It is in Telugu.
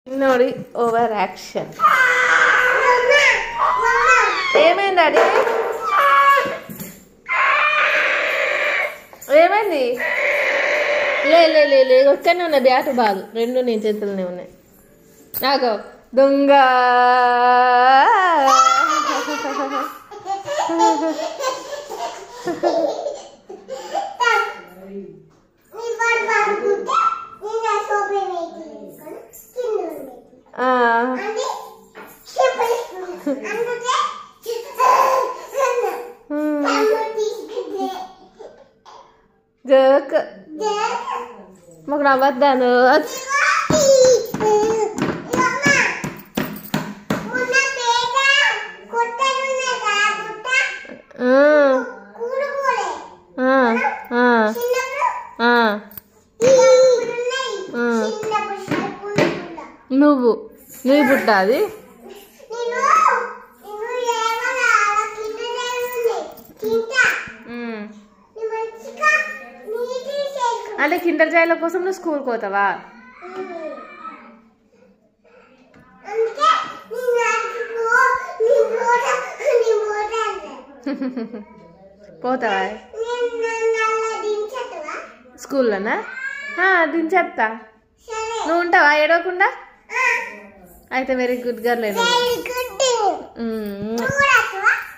ನೋಡಿ ఓవర్ యాక్షన్ ఏమైంది డాడీ ఏమైంది లే లే లే లే ఒక్కనే ఉన్నాయి బ్యాట్ బాదు రెండు నీ చేతులనే ఉన్నాయి నాకు దొంగ ఆ, ఉమ్, జోక్ మాకు నవ్వద్దాను ఆ, ఆ, ఆ, ఆ. నువ్వు నువ్వు పుట్ట అది ఉమ్. అంటే కిండర్ జాయిల కోసం నువ్వు స్కూల్కి పోతావా పోతావా స్కూల్లోనా ఆ, దించేస్తా నువ్వు ఉంటావా ఏడవకుండా అయితే వెరీ గుడ్ గర్ల్ నేను